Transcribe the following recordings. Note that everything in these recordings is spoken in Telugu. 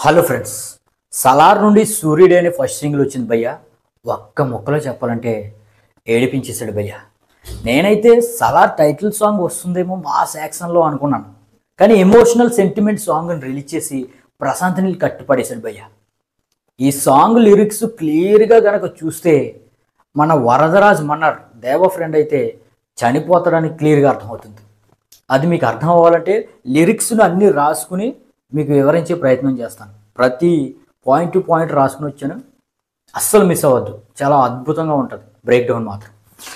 హలో ఫ్రెండ్స్ సలార్ నుండి సూర్యుడే అనే ఫస్ట్ సింగిల్ వచ్చింది భయ్య ఒక్క ముక్కలో చెప్పాలంటే ఏడిపించేశాడు భయ్య నేనైతే సలార్ టైటిల్ సాంగ్ వస్తుందేమో మా యాక్షన్లో అనుకున్నాను కానీ ఎమోషనల్ సెంటిమెంట్ సాంగ్ని రిలీజ్ చేసి ప్రశాంత్ నీల్ కట్టుపడేశాడు భయ్య ఈ సాంగ్ లిరిక్స్ క్లియర్గా గనక చూస్తే మన వరదరాజ్ మన్నర్ దేవ ఫ్రెండ్ అయితే చనిపోతాడని క్లియర్గా అర్థమవుతుంది అది మీకు అర్థం అవ్వాలంటే లిరిక్స్ను అన్నీ రాసుకుని మీకు వివరించే ప్రయత్నం చేస్తాను ప్రతి పాయింట్ టు పాయింట్ రాసుకుని వచ్చాను అస్సలు మిస్ అవ్వద్దు చాలా అద్భుతంగా ఉంటుంది బ్రేక్ డౌన్ మాత్రం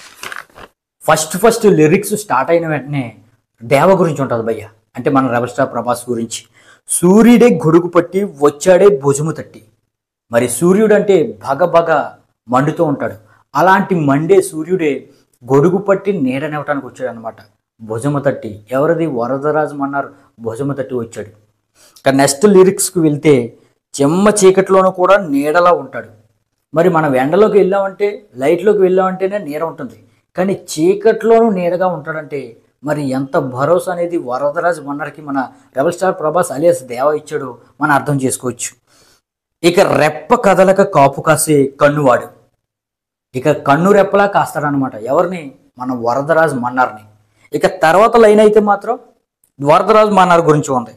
ఫస్ట్ ఫస్ట్ లిరిక్స్ స్టార్ట్ అయిన వెంటనే దేవ గురించి ఉంటుంది భయ్య అంటే మన రెబల్ స్టార్ ప్రభాస్ గురించి సూర్యుడే గొడుగు పట్టి వచ్చాడే భుజము తట్టి మరి సూర్యుడు అంటే భగ భగ మండుతూ ఉంటాడు అలాంటి మండే సూర్యుడే గొడుగు పట్టి నీడనివ్వటానికి వచ్చాడు అనమాట భుజము తట్టి ఎవరిది వరదరాజు మన్నారు భుజము తట్టి వచ్చాడు ఇక నెక్స్ట్ లిరిక్స్కి వెళ్తే చెమ్మ చీకటిలోనూ కూడా నీడలా ఉంటాడు మరి మనం ఎండలోకి వెళ్ళామంటే లైట్లోకి వెళ్ళామంటేనే నీడ ఉంటుంది కానీ చీకట్లోనూ నీడగా ఉంటాడంటే మరి ఎంత భరోసా అనేది వరదరాజు మన్నర్కి మన రెబల్ స్టార్ ప్రభాస్ అలియాస్ దేవ ఇచ్చాడో మనం అర్థం చేసుకోవచ్చు ఇక రెప్ప కదలక కాపు కాసే కన్నువాడు ఇక కన్ను రెప్పలా కాస్తాడనమాట ఎవరిని మన వరదరాజు మన్నార్ని ఇక తర్వాత లైన్ అయితే మాత్రం వరదరాజు మన్నార్ గురించి ఉంది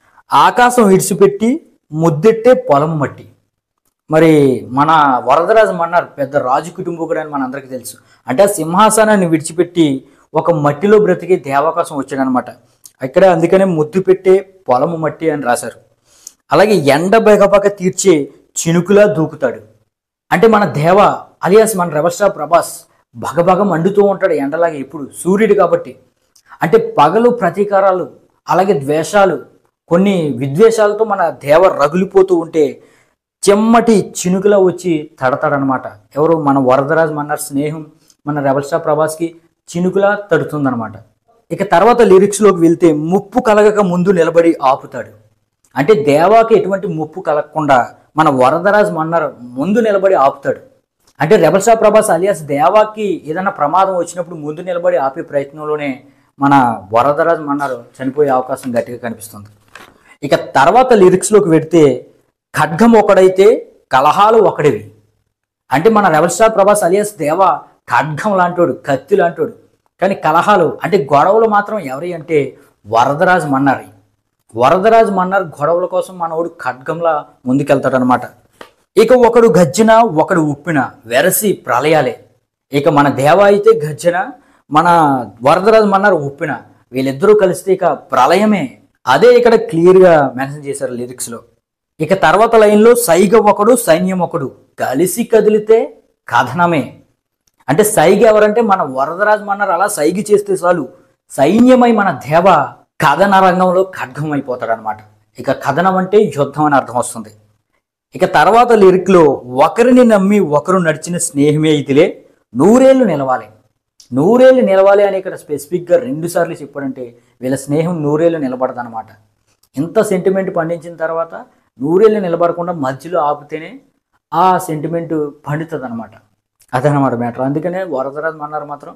ఆకాశం విడిచిపెట్టి ముద్దెట్టే పొలం మట్టి మరి మన వరదరాజు మన్నార్ పెద్ద రాజు కుటుంబకుడు అని మనందరికీ తెలుసు అంటే ఆ సింహాసనాన్ని విడిచిపెట్టి ఒక మట్టిలో బ్రతికి దేవాకాశం వచ్చాడనమాట ఇక్కడ అందుకనే ముద్దు పెట్టే పొలము మట్టి అని రాశారు అలాగే ఎండ బెగబగ తీర్చే చినుకులా దూకుతాడు అంటే మన దేవ అలియాస్ మన రెబల్ స్టార్ ప్రభాస్ భగభగ మండుతూ ఉంటాడు ఎండలాగే ఇప్పుడు సూర్యుడు కాబట్టి అంటే పగలు ప్రతీకారాలు అలాగే ద్వేషాలు కొన్ని విద్వేషాలతో మన దేవ రగులిపోతూ ఉంటే చెమ్మటి చినుకులా వచ్చి తడతాడనమాట ఎవరు మన వరదరాజ్ మన్నర్ స్నేహం మన రెబల్ స్టార్ ప్రభాస్కి చినుకులా తడుతుందనమాట ఇక తర్వాత లిరిక్స్లోకి వెళ్తే ముప్పు కలగక ముందు నిలబడి ఆపుతాడు అంటే దేవాకి ఎటువంటి ముప్పు కలగకుండా మన వరదరాజ్ మన్నర్ ముందు నిలబడి ఆపుతాడు అంటే రెబల్ స్టార్ ప్రభాస్ అలియాస్ దేవాకి ఏదైనా ప్రమాదం వచ్చినప్పుడు ముందు నిలబడి ఆపే ప్రయత్నంలోనే మన వరదరాజ్ మన్నర్ చనిపోయే అవకాశం గట్టిగా కనిపిస్తుంది ఇక తర్వాత లిరిక్స్లోకి పెడితే ఖడ్గం ఒకడైతే కలహాలు ఒకడివి అంటే మన రెబల్ స్టార్ ప్రభాస్ అలియాస్ దేవ ఖడ్గం లాంటోడు కత్తి లాంటోడు కానీ కలహాలు అంటే గొడవలు మాత్రం ఎవరి అంటే వరదరాజ్ మన్నారి వరదరాజ్ మన్నర్ గొడవల కోసం మనోడు ఖడ్గంలా ముందుకెళ్తాడనమాట ఇక ఒకడు గజ్జన ఒకడు ఉప్పిన వెరసి ప్రళయాలే ఇక మన దేవ అయితే గజ్జన మన వరదరాజ్ మన్నర్ ఉప్పిన వీళ్ళిద్దరూ కలిస్తే ఇక ప్రళయమే అదే ఇక్కడ క్లియర్గా మెన్షన్ చేశారు లిరిక్స్లో ఇక తర్వాత లైన్లో సైగ ఒకడు సైన్యం ఒకడు కలిసి కదిలితే కథనమే అంటే సైగ ఎవరంటే మన వరదరాజ్ మన్నర్ అలా సైగ చేస్తే చాలు సైన్యమై మన దేవ కథన రంగంలో ఖడ్గం అయిపోతాడు అనమాట ఇక కథనం అంటే యుద్ధం అని అర్థం వస్తుంది ఇక తర్వాత లిరిక్లో ఒకరిని నమ్మి ఒకరు నడిచిన స్నేహమే ఇదిలే నూరేళ్ళు నిలవాలి నూరేళ్ళు నిలవాలి అని ఇక్కడ స్పెసిఫిక్గా రెండు సార్లు చెప్పాడంటే వీళ్ళ స్నేహం నూరేళ్ళు నిలబడదన్నమాట ఇంత సెంటిమెంట్ పండించిన తర్వాత నూరేళ్ళు నిలబడకుండా మధ్యలో ఆపితేనే ఆ సెంటిమెంట్ పండుతుంది అనమాట అదనమాట మ్యాటర్ అందుకనే వరదరాజ్ మన్నారు మాత్రం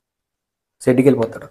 సెట్టికి వెళ్ళిపోతాడు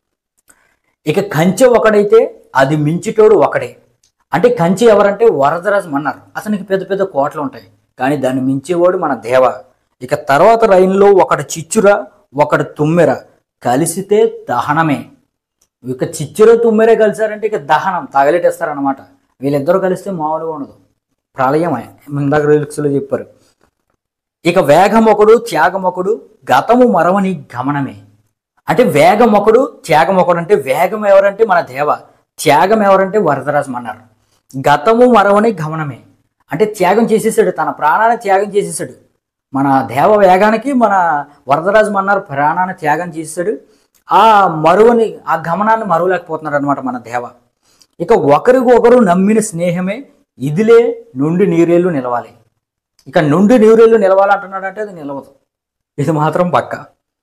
ఇక కంచె ఒకడైతే అది మించిటోడు ఒకడే అంటే కంచె ఎవరంటే వరదరాజు మన్నారు అతనికి పెద్ద పెద్ద కోటలు ఉంటాయి కానీ దాన్ని మించేవాడు మన దేవ ఇక తర్వాత లైన్లో ఒకడు చిచ్చుర ఒకడు తుమ్మెర కలిసితే దహనమే ఇక చిచ్చుర తుమ్మెరే కలిసారంటే ఇక దహనం తగలెట్టేస్తారనమాట వీళ్ళిద్దరూ కలిస్తే మామూలుగా ఉండదు ప్రళయమే ఇందాక రిలిక్స్లో చెప్పారు ఇక వేగం ఒకడు త్యాగం ఒకడు గతము మరవని గమనమే అంటే వేగం ఒకడు త్యాగం ఒకడు అంటే వేగం ఎవరంటే మన దేవ త్యాగం ఎవరంటే వరదరాజు మన్నారు గతము మరవని గమనమే అంటే త్యాగం చేసేసాడు తన ప్రాణాన్ని త్యాగం చేసేసాడు మన దేవ వేగానికి మన వరదరాజు మన్నారు ప్రాణాన్ని త్యాగం చేసేసాడు ఆ మరువని ఆ గమనాన్ని మరువలేకపోతున్నాడు అనమాట మన దేవ ఇక ఒకరికి ఒకరు నమ్మిన స్నేహమే ఇదిలే నుండి నీరేళ్ళు నిలవాలి ఇక నుండి నీరేళ్ళు నిలవాలంటున్నాడంటే అది నిలవదు ఇది మాత్రం పక్కా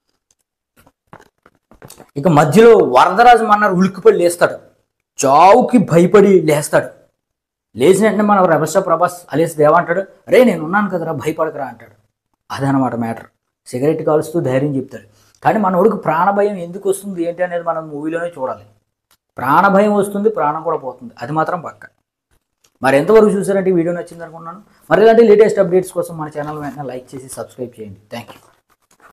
ఇక మధ్యలో వరదరాజు మన్నారు ఉలిక్కిపడి లేస్తాడు చావుకి భయపడి లేస్తాడు లేచిన వెంటనే మన రభస ప్రభాస్ అలేసి దేవ అంటాడు రే నేను ఉన్నాను కదరా భయపడకరా అంటాడు అదనమాట మ్యాటర్ సిగరెట్ కాలుస్తూ ధైర్యం చెప్తాడు కానీ మనోడికి ప్రాణభయం ఎందుకు వస్తుంది ఏంటి అనేది మనం మూవీలోనే చూడాలి ప్రాణభయం వస్తుంది ప్రాణం కూడా పోతుంది అది మాత్రం పక్క మరి ఎంతవరకు చూసారంటే ఈ వీడియో నచ్చింది అనుకున్నాను మరి ఇలాంటి లేటెస్ట్ అప్డేట్స్ కోసం మన ఛానల్ వెంటనే లైక్ చేసి సబ్స్క్రైబ్ చేయండి థ్యాంక్ యూ